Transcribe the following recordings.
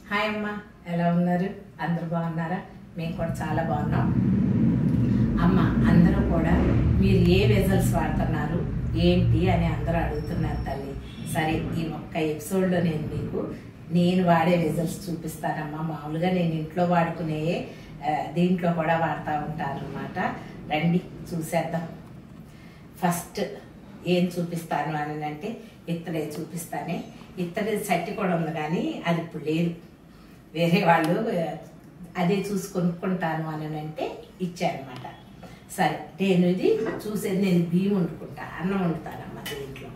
Hi అమ్మ ఎలా ఉన్నారు అందరూ బాగున్నారా మేము కూడా చాలా బాగున్నాం అమ్మ అందరూ కూడా మీరు ఏ వెజల్స్ వాడుతున్నారు ఏంటి అని అందరూ అడుగుతున్నారు తల్లి సరే ఈ ఒక్క ఎపిసోడ్లో నేను మీకు నేను వాడే వెజల్స్ చూపిస్తానమ్మా మామూలుగా నేను ఇంట్లో వాడుకునే ఆ, దీంట్లో కూడా వాడుతూ ఉంటాను అనమాట రండి చూసేద్దాం ఫస్ట్ ఏం చూపిస్తాను అని అంటే ఇత్తడే చూపిస్తానే ఇత్తడి సట్టి కూడా ఉంది కానీ అది ఇప్పుడు లేదు వేరే వాళ్ళు ఆ, అదే చూసి కొనుక్కుంటాను అని అంటే ఇచ్చారనమాట సరే నేను ఇది చూసేది నేను బియ్యం వండుకుంటా అన్నం వండుతానమ్మా దీంట్లో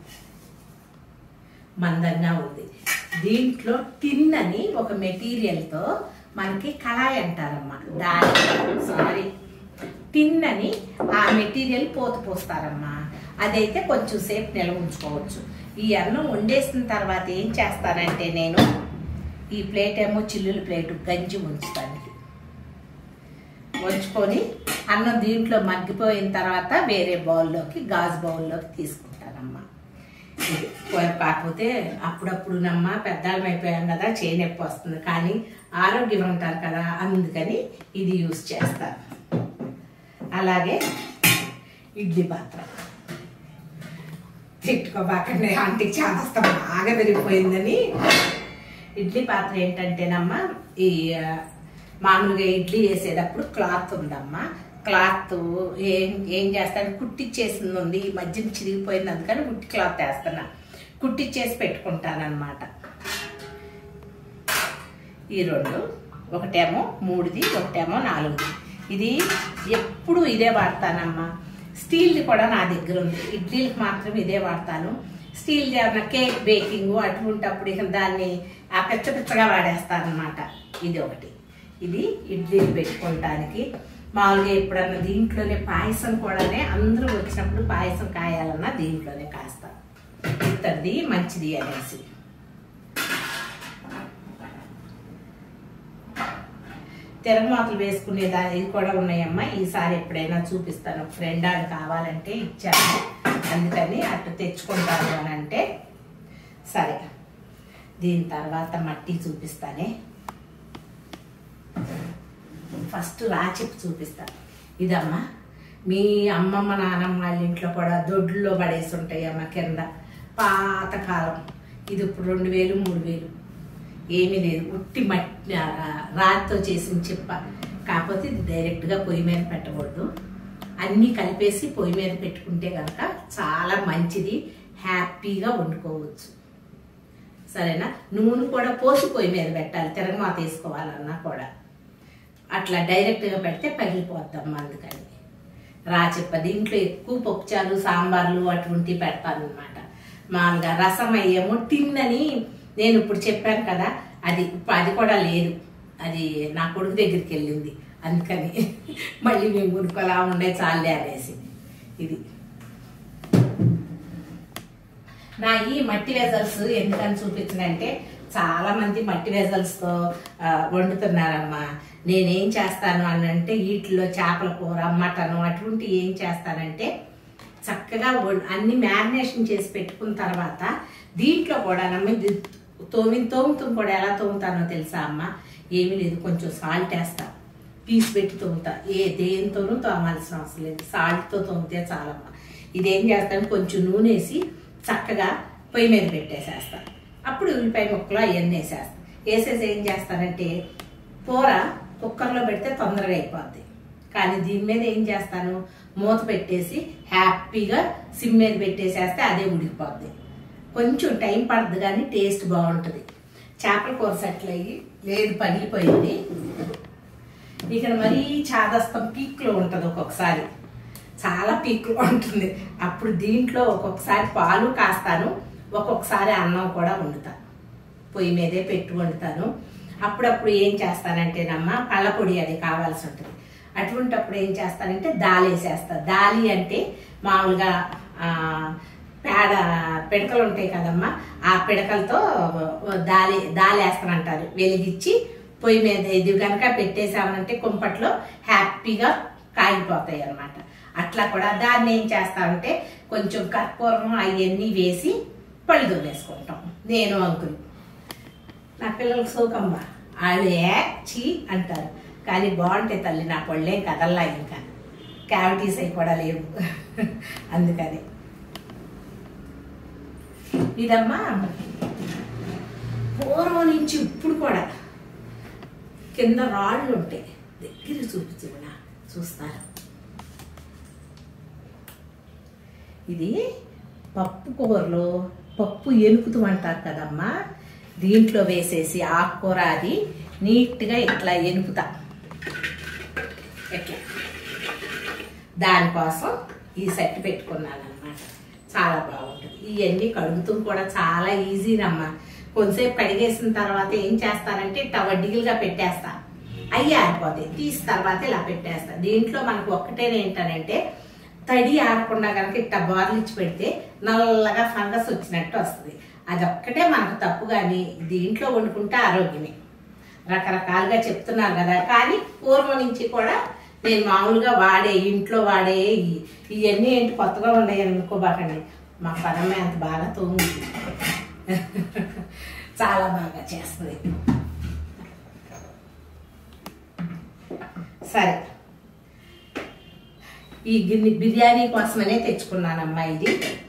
మందంగా ఉంది దీంట్లో టిన్ అని ఒక మెటీరియల్తో మనకి కళాయి అంటారమ్మా దాని సారీ టిన్ అని ఆ మెటీరియల్ పోత పోస్తారమ్మా అదైతే కొంచెం సేపు నిల్వ ఉంచుకోవచ్చు ఈ అన్నం వండేసిన తర్వాత ఏం చేస్తానంటే నేను ఈ ప్లేట్ ఏమో చిల్లుల ప్లేట్ గంజి ఉంచుతాను ఇది. ఉంచుకొని అన్నం దీంట్లో మగ్గిపోయిన తర్వాత వేరే బౌల్లోకి గాజు బౌల్లోకి తీసుకుంటానమ్మా ఇది పోయి కాకపోతే అప్పుడప్పుడు నమ్మ పెద్దాళ్ళం అయిపోయాం కదా చేయి నొప్పి వస్తుంది కానీ ఆరోగ్యం ఉంటారు కదా అందుకని ఇది యూస్ చేస్తాను అలాగే ఇడ్లీ పాత్ర తిట్టుకోబాకండి ఆంటీకి చాలా బాగా పెరిగిపోయిందని ఇడ్లీ పాత్ర ఏంటంటేనమ్మా ఈ ఆ, మామూలుగా ఇడ్లీ వేసేటప్పుడు క్లాత్ ఉందమ్మా క్లాత్ ఏం ఏం చేస్తాను కుట్టిచ్చేసింది ఉంది ఈ మధ్యన చిరిగిపోయింది అందుకని కుట్టి క్లాత్ వేస్తున్నా కుట్టిచ్చేసి పెట్టుకుంటానన్నమాట ఈ రెండు ఒకటేమో మూడుది ఒకటేమో నాలుగుది ఇది ఎప్పుడు ఇదే వాడతానమ్మా స్టీల్ది కూడా నా దగ్గర ఉంది ఇడ్లీలకు మాత్రం ఇదే వాడతాను స్టీల్ ఏమన్నా కేక్ బేకింగ్ అటువంటప్పుడు ఇక దాన్ని ఆ పిచ్చ పిచ్చగా వాడేస్తాను అనమాట ఇది ఒకటి ఇది ఇడ్లీలు పెట్టుకోవటానికి మామూలుగా ఎప్పుడన్నా దీంట్లోనే పాయసం కూడానే అందరూ వచ్చినప్పుడు పాయసం కాయాలన్నా దీంట్లోనే కాస్తాను ఇత్తడిది మంచిది అనేసి తిరగమాతలు వేసుకునే దా ఇది కూడా ఉన్నాయమ్మా ఈసారి ఎప్పుడైనా చూపిస్తాను ఫ్రెండ్ అది కావాలంటే ఇచ్చాను అందుకని అటు తెచ్చుకుంటాను అని అంటే సరే దీని తర్వాత మట్టి చూపిస్తానే ఫస్ట్ రాచిప్పు చూపిస్తాను ఇదమ్మా మీ అమ్మమ్మ నానమ్మ వాళ్ళ ఇంట్లో కూడా దొడ్లో పడేసి ఉంటాయి అమ్మ కింద పాతకాలం ఇది ఇప్పుడు రెండు వేలు మూడు వేలు ఏమీ లేదు ఉట్టి మట్టి ఆ, రాతితో చేసిన చిప్ప కాకపోతే ఇది డైరెక్ట్గా పొయ్యి మీద పెట్టకూడదు అన్నీ కలిపేసి పొయ్యి మీద పెట్టుకుంటే కనుక చాలా మంచిది హ్యాపీగా వండుకోవచ్చు సరేనా నూనె కూడా పోసి పొయ్యి మీద పెట్టాలి తిరగమాత వేసుకోవాలన్నా కూడా అట్లా డైరెక్ట్గా పెడితే పగిలిపోద్దాం అందుకని రాచెప్ప దీంట్లో ఎక్కువ పప్పుచారు సాంబార్లు అటువంటివి పెడతాను అనమాట మామూలుగా రసం అయ్యేమో టిన్ అని నేను ఇప్పుడు చెప్పాను కదా అది ఇప్పుడు అది కూడా లేదు అది నా కొడుకు దగ్గరికి వెళ్ళింది అందుకని మళ్ళీ మేము కొనుక్కోలా ఉండే చాలే అనేసి ఇది నా ఈ మట్టి వెజల్స్ ఎందుకని చూపించనంటే చాలా మంది మట్టి వెజల్స్తో ఆ, వండుతున్నారమ్మా నేనేం చేస్తాను అని అంటే వీటిలో చేపల కూర మటన్ అటువంటి ఏం చేస్తానంటే చక్కగా వం- అన్ని మ్యారినేషన్ చేసి పెట్టుకున్న తర్వాత దీంట్లో కూడా నమ్మ ఇది తోమి తోముతాం కూడా ఎలా తోముతానో తెలుసా అమ్మ ఏమీ లేదు కొంచెం సాల్ట్ వేస్తా పీస్ పెట్టి తోముతా ఏ దేనితోనూ తోమాల్సిన అవసరం లేదు సాల్ట్తో తోమితే చాలమ్మా ఇదేం చేస్తాను కొంచెం నూనె వేసి చక్కగా పొయ్యి మీద పెట్టేసేస్తా అప్పుడు ఉల్లిపాయ ముక్కలు అవన్నీ వేసేస్తా వేసేసి ఏం చేస్తానంటే కూర కుక్కర్లో పెడితే తొందరగా అయిపోద్ది కానీ దీని మీద ఏం చేస్తాను మూత పెట్టేసి హ్యాపీగా సిమ్ మీద పెట్టేసేస్తే అదే ఉడికిపోద్ది కొంచెం టైం పడుతుంది కానీ టేస్ట్ బాగుంటుంది చేపల కూర సెట్లు అయ్యి లేదు పగిలిపోయింది ఇక్కడ మరీ చాదస్తం పీక్లో ఉంటుంది ఒక్కొక్కసారి చాలా పీక్లో ఉంటుంది అప్పుడు దీంట్లో ఒక్కొక్కసారి పాలు కాస్తాను ఒక్కొక్కసారి అన్నం కూడా వండుతాను పొయ్యి మీదే పెట్టి వండుతాను అప్పుడప్పుడు ఏం చేస్తానంటేనమ్మా పళ్ళపొడి అది కావాల్సి ఉంటుంది అటువంటప్పుడు ఏం చేస్తానంటే దాలి వేసేస్తా దాలి అంటే మామూలుగా ఆ, పేడ పిడకలు ఉంటాయి కదమ్మా ఆ పిడకలతో దాలి దాలి వేస్తానంటారు వెలిగించి పొయ్యి మీద ఇది కనుక పెట్టేసామనంటే కుంపట్లో హ్యాపీగా కాగిపోతాయి అన్నమాట అట్లా కూడా దాన్ని ఏం చేస్తామంటే కొంచెం కర్పూరం అవన్నీ వేసి పళ్ళు వేసుకుంటాం నేను అంకులు నా పిల్లలకు సోకమ్మ వాళ్ళు ఏ చీ అంటారు కానీ బాగుంటాయి తల్లి నా పళ్ళేం కదల్లా ఇంకా క్యావిటీస్ అవి కూడా లేవు అందుకని ఇదమ్మా పూర్వం నుంచి ఇప్పుడు కూడా కింద రాళ్ళు ఉంటాయి దగ్గర చూపించు కూడా చూస్తారు ఇది పప్పు కూరలో పప్పు ఎనుకుతూ అంటారు కదమ్మా దీంట్లో వేసేసి ఆకుకూర అది నీట్గా ఇట్లా ఎనుకుతా ఇట్లా దానికోసం ఈ సెట్ పెట్టుకున్నాను అనమాట చాలా బాగుంటుంది ఇవన్నీ కడుగుతూ కూడా చాలా ఈజీనమ్మా కొంతసేపు కడిగేసిన తర్వాత ఏం చేస్తానంటే ఇట్లా వడ్డీలుగా పెట్టేస్తా అయ్యి ఆరిపోతాయి తీసిన తర్వాత ఇలా పెట్టేస్తా దీంట్లో మనకు ఒక్కటేనే ఏంటనంటే తడి ఆరకుండా కనుక ఇట్లా బార్లు ఇచ్చి పెడితే నల్లగా ఫంగస్ వచ్చినట్టు వస్తుంది అది ఒక్కటే మనకు తప్పు కానీ దీంట్లో వండుకుంటే ఆరోగ్యమే రకరకాలుగా చెప్తున్నారు కదా కానీ పూర్వం నుంచి కూడా నేను మామూలుగా వాడే ఇంట్లో వాడే ఇవి. ఇవన్నీ ఏంటి కొత్తగా ఉన్నాయి అనుకోబాకండి మా పనమ్మ అంత బాగా తోముతుంది చాలా బాగా చేస్తుంది సరే ఈ గిన్నె బిర్యానీ కోసమనే తెచ్చుకున్నానమ్మా ఇది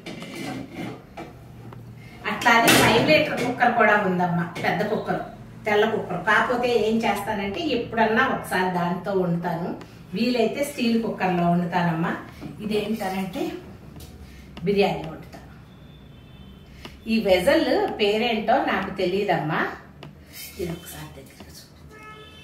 అట్లానే ఫైవ్ లీటర్ కుక్కర్ కూడా ఉందమ్మా పెద్ద కుక్కర్ తెల్ల కుక్కర్ కాకపోతే ఏం చేస్తానంటే ఎప్పుడన్నా ఒకసారి దాంతో వండుతాను వీలైతే స్టీల్ కుక్కర్లో వండుతానమ్మా ఇదేంటనంటే బిర్యానీ వండుతాను ఈ వెజల్ పేరేంటో నాకు తెలియదమ్మా ఇది ఒకసారి దగ్గర చూపిస్తాను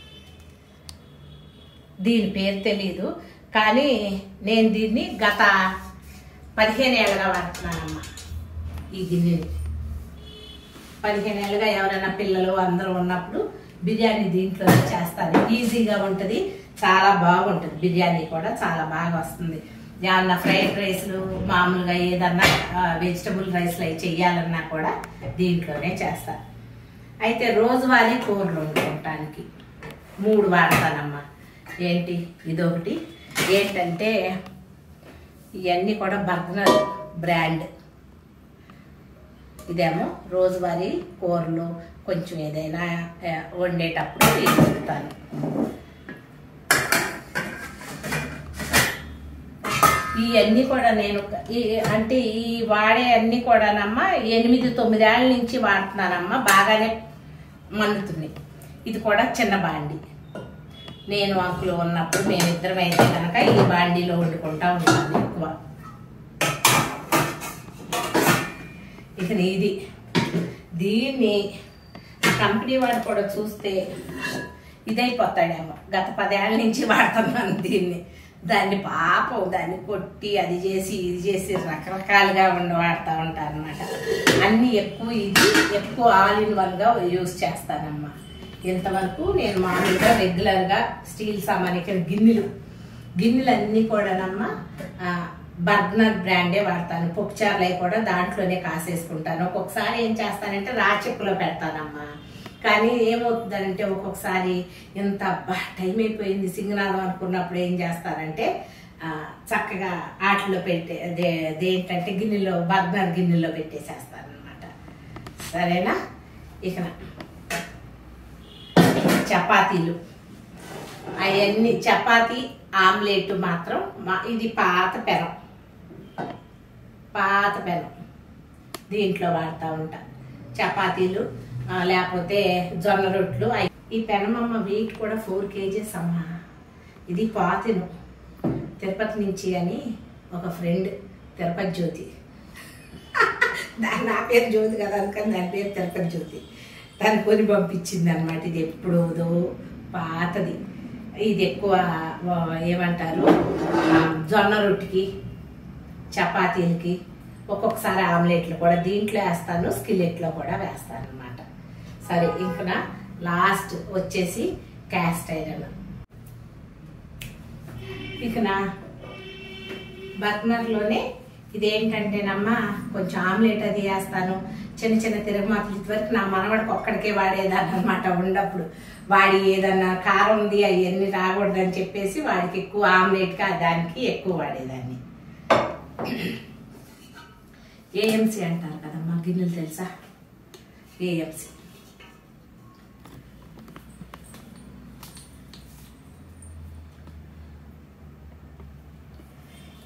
దీని పేరు తెలీదు కానీ నేను దీన్ని గత పదిహేను ఏళ్ళగా వాడుతున్నానమ్మా ఈ గిన్నెని పదిహేను ఏళ్ళుగా ఎవరైనా పిల్లలు అందరూ ఉన్నప్పుడు బిర్యానీ దీంట్లోనే చేస్తాను ఈజీగా ఉంటుంది చాలా బాగుంటుంది బిర్యానీ కూడా చాలా బాగా వస్తుంది ఏమన్నా ఫ్రైడ్ రైస్లు మామూలుగా ఏదన్నా వెజిటబుల్ రైస్లు అవి చెయ్యాలన్నా కూడా దీంట్లోనే చేస్తాను అయితే రోజువారీ కూరలు వండుకోవటానికి మూడు వాడతానమ్మా ఏంటి ఇదొకటి ఏంటంటే ఇవన్నీ కూడా బర్గనర్ బ్రాండ్ ఇదేమో రోజువారీ కూరలు కొంచెం ఏదైనా ఆ, వండేటప్పుడు ఇది వండుతాను ఇవన్నీ కూడా నేను ఈ అంటే ఈ వాడే అన్ని కూడానమ్మా ఎనిమిది తొమ్మిదేళ్ల నుంచి వాడుతున్నానమ్మా బాగానే మండుతుంది ఇది కూడా చిన్న బాండి నేను అంకులు ఉన్నప్పుడు మేమిద్దరం అయితే కనుక ఈ బాండీలో వండుకుంటా ఉంటాను ఎక్కువ ఇక ఇది దీన్ని కంపెనీ వాడు కూడా చూస్తే ఇదైపోతాడేమో గత పదేళ్ళ నుంచి వాడుతున్నాను దీన్ని దాన్ని పాపం దాన్ని కొట్టి అది చేసి ఇది చేసి రకరకాలుగా ఉండి వాడుతూ ఉంటాను అనమాట అన్నీ ఎక్కువ ఇది ఎక్కువ ఆల్ ఇన్ వన్గా యూస్ చేస్తానమ్మా ఇంతవరకు నేను మామూలుగా రెగ్యులర్గా స్టీల్ సామాన్ ఇక్కడ గిన్నెలు గిన్నెలు అన్నీ కూడానమ్మా ఆ, బర్గ్నర్ బ్రాండే వాడతాను పొక్కుచారులు అవి కూడా దాంట్లోనే కాసేసుకుంటాను ఒక్కొక్కసారి ఏం చేస్తానంటే రాచెక్కులో పెడతానమ్మా కానీ ఏమవుతుందంటే ఒక్కొక్కసారి ఇంత అబ్బా టైం అయిపోయింది సింగనాదం అనుకున్నప్పుడు ఏం చేస్తానంటే ఆ, చక్కగా ఆటలో పెట్టే అదే అదేంటంటే గిన్నెలో బర్గ్నర్ గిన్నెలో పెట్టేసేస్తాను అనమాట సరేనా ఇక చపాతీలు అవన్నీ చపాతీ ఆమ్లెట్ మాత్రం మా ఇది పాత పెనం పాత పెనం దీంట్లో వాడుతూ ఉంటా చపాతీలు ఆ, లేకపోతే జొన్న రొట్లు అయి- ఈ పెనమమ్మ వెయిట్ కూడా ఫోర్ కేజెస్ అమ్మా ఇది పాతిను తిరుపతి నుంచి అని ఒక ఫ్రెండ్ తిరుపతి జ్యోతి దాని నా పేరు జ్యోతి కదా అందుకని దాని పేరు తిరుపతి జ్యోతి దాని కొని పంపించింది అనమాట ఇది ఎప్పుడోదో పాతది ఇది ఎక్కువ ఆ, ఏమంటారు ఆ, జొన్న రొట్టికి చపాతీలకి ఒక్కొక్కసారి ఆమ్లెట్లు కూడా దీంట్లో వేస్తాను స్కిల్లెట్లో కూడా వేస్తాను అనమాట సరే ఇంక నా లాస్ట్ వచ్చేసి క్యాస్ట్ ఐరన్ ఇక నా బర్నర్లోనే ఇదేంటంటేనమ్మా కొంచెం ఆమ్లెట్ అది వేస్తాను చిన్న చిన్న తిరుగుమాతలు ఇదివరకు నా మనవడికి ఒక్కడికే వాడేదాన్ని అనమాట ఉన్నప్పుడు వాడి ఏదన్నా కారం ఉంది అవన్నీ రాకూడదని చెప్పేసి వాడికి ఎక్కువ ఆమ్లెట్గా దానికి ఎక్కువ వాడేదాన్ని ఏఎంసీ అంటారు కదమ్మా గిన్నెలు తెలుసా ఏఎంసీ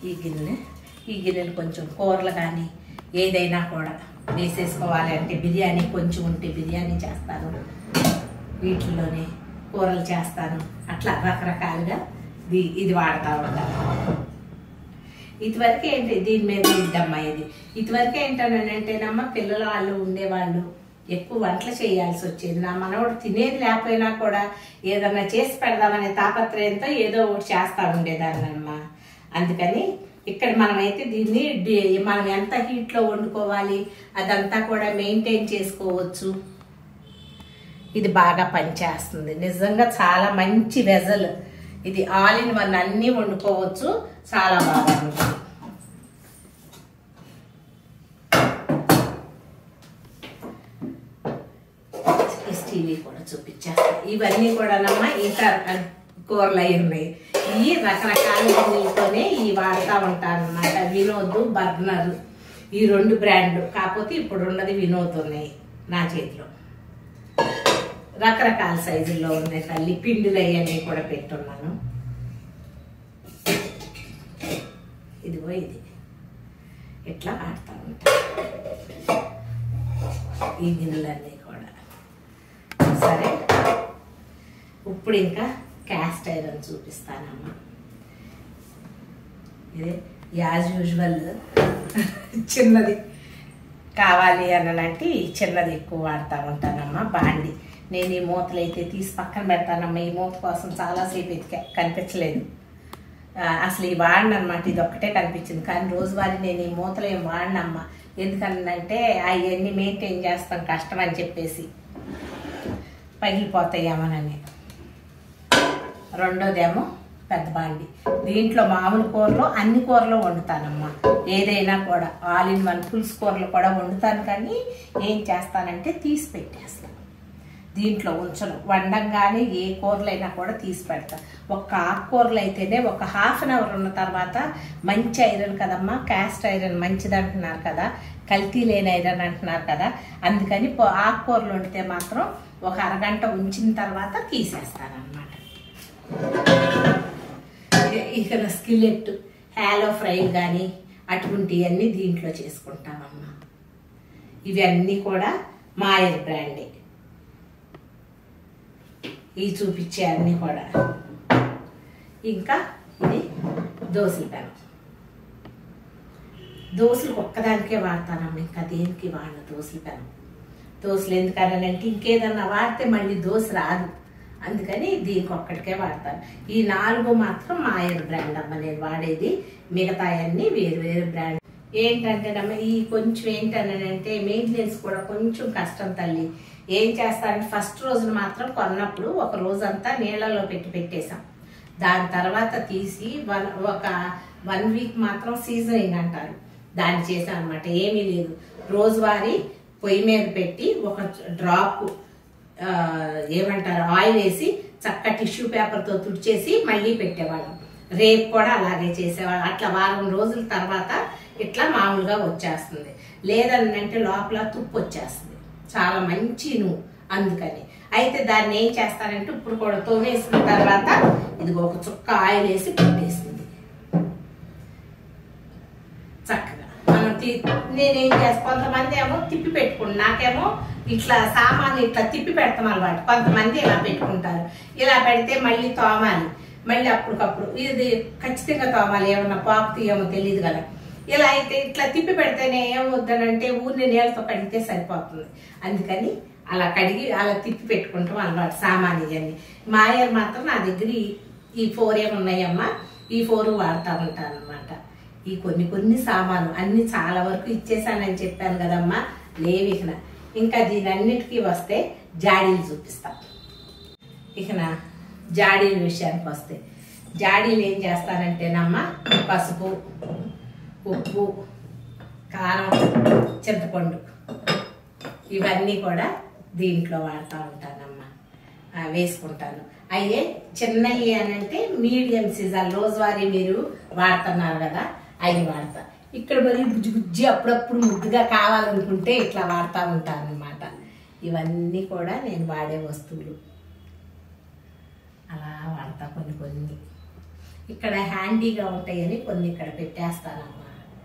ఈ గిన్నె ఈ గిన్నెలు కొంచెం కూరలు కానీ ఏదైనా కూడా వేసేసుకోవాలి అంటే బిర్యానీ కొంచెం ఉంటే బిర్యానీ చేస్తాను వీటిల్లోనే కూరలు చేస్తాను అట్లా రకరకాలుగా ఇది ఇది వాడుతూ ఉంటాను ఇదివరకు ఏంటి దీని మీద ఇద్దమ్మా ఇది ఇదివరకు ఏంటనంటేనమ్మా పిల్లలు వాళ్ళు ఉండేవాళ్ళు ఎక్కువ వంటలు చేయాల్సి వచ్చేది నా మనవడు తినేది లేకపోయినా కూడా ఏదన్నా చేసి పెడదామనే తాపత్రయంతో ఏదో ఒకటి చేస్తా ఉండేదాన్నమ్మా అందుకని ఇక్కడ మనమైతే దీన్ని డి- మనం ఎంత హీట్లో వండుకోవాలి అదంతా కూడా మెయింటైన్ చేసుకోవచ్చు ఇది బాగా పనిచేస్తుంది నిజంగా చాలా మంచి వెజల్ ఇది ఆల్ ఇన్ వన్ అన్నీ వండుకోవచ్చు చాలా బాగా ఉంటుంది ఈ స్టీల్ కూడా చూపించేస్తా ఇవన్నీ కూడానమ్మా ఈత కూరలు అయి ఉన్నాయి ఈ రకరకాల గిన్నెలతోనే ఈ వాడుతూ ఉంటాను అనమాట వినోద్ బర్నర్ ఈ రెండు బ్రాండ్లు కాకపోతే ఇప్పుడు ఉన్నది వినోద్ ఉన్నాయి నా చేతిలో రకరకాల సైజుల్లో ఉన్నాయి తల్లి పిండిలు అవన్నీ కూడా పెట్టున్నాను ఇదిగో ఇది ఇట్లా వాడుతూ ఉంటాను ఈ గిన్నెలన్నీ కూడా సరే ఇప్పుడు ఇంకా క్యాస్ట్ ఐరన్ చూపిస్తానమ్మా ఇది యాజ్ యూజువల్ చిన్నది కావాలి అనంటే ఈ చిన్నది ఎక్కువ వాడుతూ ఉంటానమ్మా బాండి నేను ఈ మూతలు అయితే తీసి పక్కన పెడతానమ్మా ఈ మూత కోసం చాలాసేపు ఎతికా కనిపించలేదు ఆ, అసలు ఈ వాడిన అనమాట ఇది ఒక్కటే కనిపించింది కానీ రోజువారీ నేను ఈ మూతలు ఏం వాడినమ్మా ఎందుకనంటే అవన్నీ మెయింటైన్ చేస్తాం కష్టం అని చెప్పేసి పగిలిపోతాయేమోనని రెండోదేమో పెద్ద బాండి దీంట్లో మామూలు కూరలు అన్ని కూరలు వండుతానమ్మా ఏదైనా కూడా ఆల్ ఇన్ వన్ పులుసు కూరలు కూడా వండుతాను కానీ ఏం చేస్తానంటే తీసి పెట్టేస్తాను దీంట్లో ఉంచను వండంగానే ఏ కూరలైనా కూడా తీసి పెడతా ఒక్క ఆకుకూరలు అయితేనే ఒక హాఫ్ అన్ అవర్ ఉన్న తర్వాత మంచి ఐరన్ కదమ్మా క్యాస్ట్ ఐరన్ మంచిది అంటున్నారు కదా కల్తీ లేని ఐరన్ అంటున్నారు కదా అందుకని పో- ఆకుకూరలు వండితే మాత్రం ఒక అరగంట ఉంచిన తర్వాత తీసేస్తాను అనమాట ఇక్కడ స్కిలెట్ హ్యాలో ఫ్రై కానీ అటువంటివన్నీ దీంట్లో చేసుకుంటామమ్మా ఇవన్నీ కూడా మాయర్ బ్రాండే ఇవి చూపించే అన్నీ కూడా ఇంకా ఇది దోశల పెనం దోశలు ఒక్కదానికే వాడతానమ్మా ఇంకా దేనికి వాడిన దోశల పెనం దోశలు ఎందుకనంటే ఇంకేదన్నా వాడితే మళ్ళీ దోశ రాదు అందుకని దీనికి ఒక్కడికే వాడతాను ఈ నాలుగు మాత్రం మాయర్ బ్రాండ్ అమ్మ నేను వాడేది మిగతా అన్ని వేరు వేరు బ్రాండ్ ఏంటంటేనమ్మ ఈ కొంచెం ఏంటనంటే మెయింటెనెన్స్ కూడా కొంచెం కష్టం తల్లి ఏం చేస్తారంటే ఫస్ట్ రోజున మాత్రం కొన్నప్పుడు ఒక రోజంతా నీళ్ళలో పెట్టి పెట్టేశాం దాని తర్వాత తీసి వన్ ఒక వన్ వీక్ మాత్రం సీజనింగ్ అంటారు దాన్ని చేశాను అనమాట ఏమీ లేదు రోజువారీ పొయ్యి మీద పెట్టి ఒక డ్రాప్ ఆ, ఏమంటారు ఆయిల్ వేసి చక్క టిష్యూ పేపర్తో తుడిచేసి మళ్ళీ పెట్టేవాళ్ళం రేపు కూడా అలాగే చేసేవాళ్ళం అట్లా వారం రోజుల తర్వాత ఇట్లా మామూలుగా వచ్చేస్తుంది లేదనంటే లోపల తుప్పు వచ్చేస్తుంది చాలా మంచి నువ్వు అందుకని అయితే దాన్ని ఏం చేస్తానంటే ఇప్పుడు కూడా తోమేసిన తర్వాత ఇదిగో ఒక చుక్క ఆయిల్ వేసి పెట్టేసింది చక్కగా మనం తి- నేనేం చేస్తా కొంతమంది ఏమో తిప్పి పెట్టుకుంటాను నాకేమో ఇట్లా సామాన్లు ఇట్లా తిప్పి పెడతాం అలవాటు కొంతమంది ఇలా పెట్టుకుంటారు ఇలా పెడితే మళ్ళీ తోమాలి మళ్ళీ అప్పటికప్పుడు ఇది ఖచ్చితంగా తోమాలి ఏమన్నా పాకు ఏమో తెలియదు కదా ఇలా అయితే ఇట్లా తిప్పి పెడితేనే ఏమవుద్దనంటే ఊరిని నీళ్ళతో కడిగితే సరిపోతుంది అందుకని అలా కడిగి అలా తిప్పి పెట్టుకుంటాం అలవాటు సామాన్ ఇవన్నీ మాయర్ మాత్రం నా దగ్గర ఈ- ఈ ఫోర్ ఏమున్నాయమ్మా ఈ ఫోర్ వాడుతూ ఉంటాను అనమాట ఈ కొన్ని కొన్ని సామాను అన్ని చాలా వరకు ఇచ్చేసానని చెప్పాను కదమ్మా లేవి ఇకన ఇంకా దీని అన్నిటికీ వస్తే జాడీలు చూపిస్తా ఇకన జాడీల విషయానికి వస్తే జాడీలు ఏం చేస్తానంటేనమ్మా పసుపు ఉప్పు కారం చింతపండు ఇవన్నీ కూడా దీంట్లో వాడుతూ ఉంటానమ్మా ఆ, వేసుకుంటాను అయ్యే చిన్నవి అని అంటే మీడియం సీజన్ రోజువారీ మీరు వాడుతున్నారు కదా అవి వాడతా ఇక్కడ మరి బుజ్జి బుజ్జి అప్పుడప్పుడు ముద్దుగా కావాలనుకుంటే ఇట్లా వాడుతూ ఉంటాను అనమాట ఇవన్నీ కూడా నేను వాడే వస్తువులు అలా వాడతా కొన్ని కొన్ని ఇక్కడ హ్యాండీగా ఉంటాయని కొన్ని ఇక్కడ పెట్టేస్తానమ్మా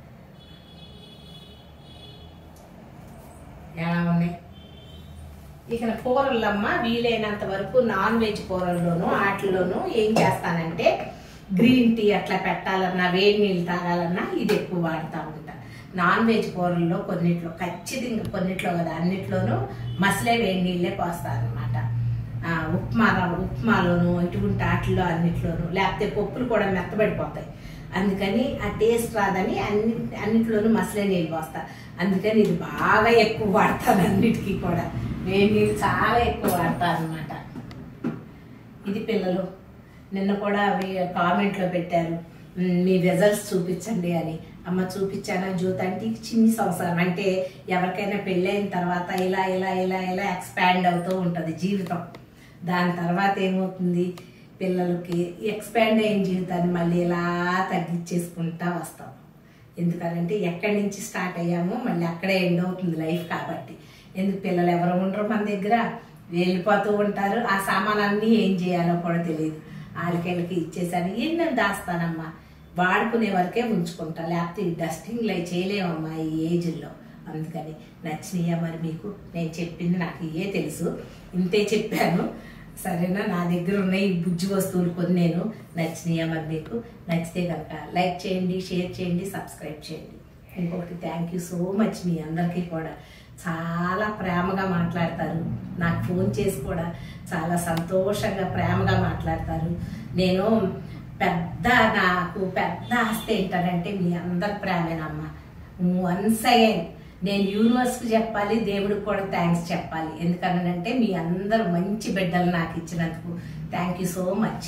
ఎలా ఉన్నాయి ఇక కూరలమ్మ వీలైనంత వరకు నాన్ వెజ్ కూరల్లోనూ వాటిలోనూ ఏం చేస్తానంటే గ్రీన్ టీ అట్లా పెట్టాలన్నా వేడి నీళ్ళు తాగాలన్నా ఇది ఎక్కువ వాడుతూ ఉంటా నాన్ వెజ్ కూరల్లో కొన్నిట్లో ఖచ్చితంగా కొన్నిట్లో కదా అన్నిట్లోనూ మసలే వేడి నీళ్ళే పోస్తాను అనమాట ఉప్మా ఉప్మాలోను ఇటువంటి వాటిల్లో అన్నిట్లోనూ లేకపోతే పప్పులు కూడా మెత్తబడిపోతాయి అందుకని ఆ టేస్ట్ రాదని అన్ని అన్నిట్లోనూ మసలే నీళ్ళు పోస్తా అందుకని ఇది బాగా ఎక్కువ వాడతాను అన్నిటికీ కూడా వేడి నీళ్ళు చాలా ఎక్కువ వాడతాను అనమాట ఇది పిల్లలు నిన్న కూడా అవి కామెంట్లో పెట్టారు "మ్, మీ రిజల్ట్స్ చూపించండి అని అమ్మ చూపించానా జ్యోతి అంటే చిన్ని సంవత్సరం అంటే ఎవరికైనా పెళ్ళైన తర్వాత ఇలా ఇలా ఇలా ఇలా ఎక్స్పాండ్ అవుతూ ఉంటుంది జీవితం దాని తర్వాత ఏమవుతుంది పిల్లలకి ఎక్స్పాండ్ అయిన జీవితాన్ని మళ్ళీ ఇలా తగ్గించేసుకుంటా వస్తాం ఎందుకనంటే ఎక్కడి నుంచి స్టార్ట్ అయ్యామో మళ్ళీ అక్కడే ఎండ్ అవుతుంది లైఫ్ కాబట్టి ఎందుకు పిల్లలు ఎవరు ఉండరు మన దగ్గర వెళ్ళిపోతూ ఉంటారు ఆ సామానాన్ని ఏం చేయాలో కూడా తెలియదు వాళ్ళకి ఇచ్చేసాను ఎన్ని దాస్తానమ్మా వాడుకునే వరకే ఉంచుకుంటా లేకపోతే ఈ డస్టింగ్ లై చేయలేమమ్మా ఈ ఏజ్లో అందుకని నచ్చినాయా మరి మీకు నేను చెప్పింది నాకు ఇయే తెలుసు ఇంతే చెప్పాను సరేనా నా దగ్గర ఉన్న ఈ బుజ్జి వస్తువులు కొన్ని నేను నచ్చినాయా మరి మీకు నచ్చితే కనుక లైక్ చేయండి షేర్ చేయండి సబ్స్క్రైబ్ చేయండి ఇంకొకటి థ్యాంక్ యూ సో మచ్ మీ అందరికీ కూడా చాలా ప్రేమగా మాట్లాడతారు నాకు ఫోన్ చేసి కూడా చాలా సంతోషంగా ప్రేమగా మాట్లాడతారు నేను పెద్ద నాకు పెద్ద ఆస్తి ఏంటంటే మీ అందరి ప్రేమేనమ్మా వన్స్ అగైన్ నేను యూనివర్స్కి చెప్పాలి దేవుడికి కూడా థ్యాంక్స్ చెప్పాలి ఎందుకనంటే మీ అందరు మంచి బిడ్డలు నాకు ఇచ్చినందుకు thank you so much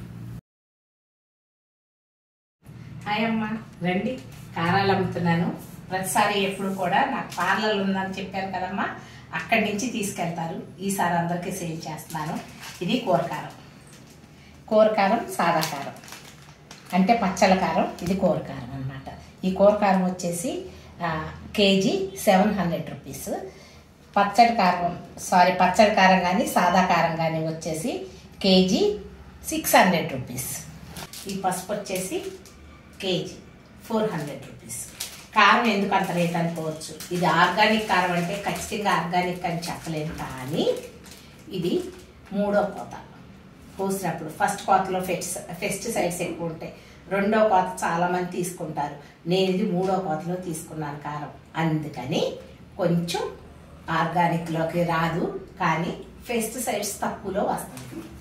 hi అమ్మ రండి కారాలు అమ్ముతున్నాను ప్రతిసారి ఎప్పుడు కూడా నాకు పార్లర్ ఉందని చెప్పాను కదమ్మా అక్కడి నుంచి తీసుకెళ్తారు ఈసారి అందరికీ సేల్ చేస్తున్నాను ఇది కూరకారం కూరకారం సాదా కారం అంటే పచ్చల కారం ఇది కూరకారం అన్నమాట ఈ కూరకారం వచ్చేసి ఆ, కేజీ సెవెన్ హండ్రెడ్ రూపీస్ పచ్చడి కారం సారీ పచ్చడి కారం కానీ సాదా కారం కానీ వచ్చేసి కేజీ సిక్స్ హండ్రెడ్ రూపీస్ ఈ పసుపు వచ్చేసి కేజీ ఫోర్ హండ్రెడ్ రూపీస్ కారం ఎందుకు అంత రేట్ అనుకోవచ్చు ఇది ఆర్గానిక్ కారం అంటే ఖచ్చితంగా ఆర్గానిక్ అని చెప్పలేను కానీ ఇది మూడో కోత కోసినప్పుడు ఫస్ట్ కోతలో ఫెస్ట్ పెస్టిసైడ్స్ ఎక్కువ ఉంటాయి రెండో కోత చాలా మంది తీసుకుంటారు నేను ఇది మూడో కోతలో తీసుకున్నాను కారం అందుకని కొంచెం ఆర్గానిక్లోకి రాదు కానీ పెస్టిసైడ్స్ తక్కువలో వస్తుంది